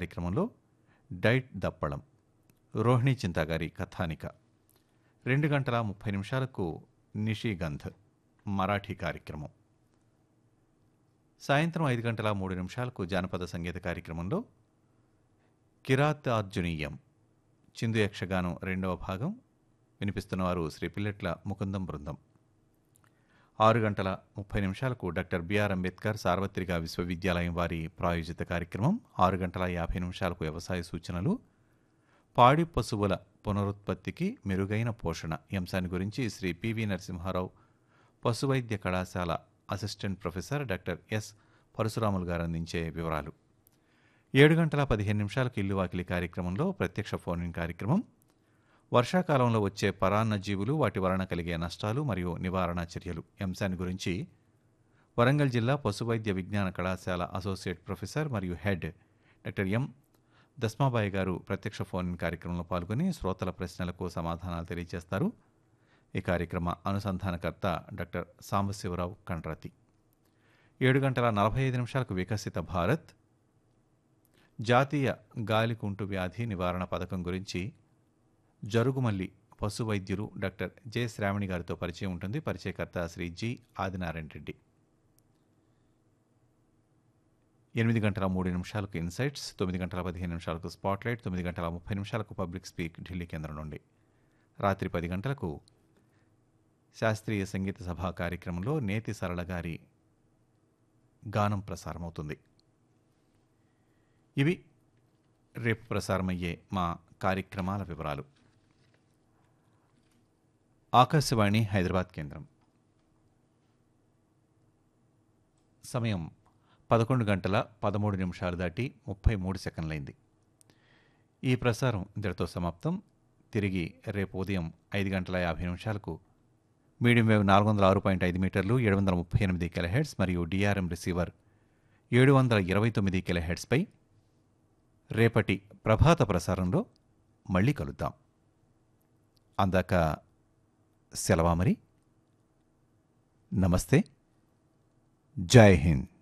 కార్యక్రమంలో డైట్ దప్పడం రోహిణి చింతా గారి కథానిక రెండు గంటల ముప్పై నిమిషాలకు నిషిగంధ్ మరాఠీ కార్యక్రమం సాయంత్రం ఐదు గంటల మూడు నిమిషాలకు జానపద సంగీత కార్యక్రమంలో కిరాత్ అర్జునీయం చిందు యక్షగానం రెండవ భాగం వినిపిస్తున్నవారు శ్రీ పిల్లెట్ల ముకుందం బృందం ఆరు గంటల ముప్పై నిమిషాలకు డాక్టర్ బిఆర్ అంబేద్కర్ సార్వత్రిక విశ్వవిద్యాలయం వారి ప్రాయోజిత కార్యక్రమం ఆరు గంటల యాభై నిమిషాలకు వ్యవసాయ సూచనలు పాడి పశువుల పునరుత్పత్తికి మెరుగైన పోషణ ఈ అంశాన్ని గురించి శ్రీ పివి నరసింహారావు పశువైద్య కళాశాల assistant professor doctor S Parasuramulu garu అందించే వివరాలు ఏడు గంటల పదిహేను నిమిషాలకు ఇల్లు వాకిలి కార్యక్రమంలో ప్రత్యక్ష ఫోన్ ఇన్ కార్యక్రమం వర్షాకాలంలో వచ్చే పరాన్న జీవులు వాటి వలన కలిగే నష్టాలు మరియు నివారణ చర్యలు ఈ అంశాన్ని గురించి వరంగల్ జిల్లా పశువైద్య విజ్ఞాన కళాశాల అసోసియేట్ ప్రొఫెసర్ మరియు head doctor M Dasmabai garu ప్రత్యక్ష ఫోన్ ఇన్ కార్యక్రమంలో పాల్గొని శ్రోతల ప్రశ్నలకు సమాధానాలు తెలియజేస్తారు ఈ కార్యక్రమ అనుసంధానకర్త డాక్టర్ సాంబశివరావు కండ్రాతి ఏడు గంటల నలభై ఐదు నిమిషాలకు వికసిత భారత్ జాతీయ గాలికుంటు వ్యాధి నివారణ పథకం గురించి జరుగుమల్లి పశు వైద్యులు డాక్టర్ జె శ్రావణి గారితో పరిచయం ఉంటుంది పరిచయకర్త శ్రీ జి ఆదినారాయణ రెడ్డి ఎనిమిది గంటల మూడు నిమిషాలకు ఇన్సైట్స్ తొమ్మిది గంటల పదిహేను నిమిషాలకు స్పాట్లైట్ తొమ్మిది గంటల ముప్పై నిమిషాలకు పబ్లిక్ స్పీక్ ఢిల్లీ కేంద్రం నుండి రాత్రి పది గంటలకు శాస్త్రీయ సంగీత సభా కార్యక్రమంలో నేతి సరళ గారి గానం ప్రసారమవుతుంది ఇవి రేపు ప్రసారమయ్యే మా కార్యక్రమాల వివరాలు ఆకాశవాణి హైదరాబాద్ కేంద్రం సమయం పదకొండు గంటల పదమూడు నిమిషాలు దాటి ముప్పై మూడు సెకండ్లైంది ఈ ప్రసారం ఇంతటితో సమాప్తం తిరిగి రేపు ఉదయం ఐదు గంటల యాభై నిమిషాలకు మీడియం వేవ్ నాలుగు వందల ఆరు పాయింట్ ఐదు మీటర్లు ఏడు వందల ముప్పై ఎనిమిది కిలోహెడ్స్ మరియు డిఆర్ఎం రిసీవర్ ఏడు వందల ఇరవై తొమ్మిది కిలోహెడ్స్పై రేపటి ప్రభాత ప్రసారంలో మళ్ళీ కలుద్దాం అందాక సెలవా మరి నమస్తే జై హింద్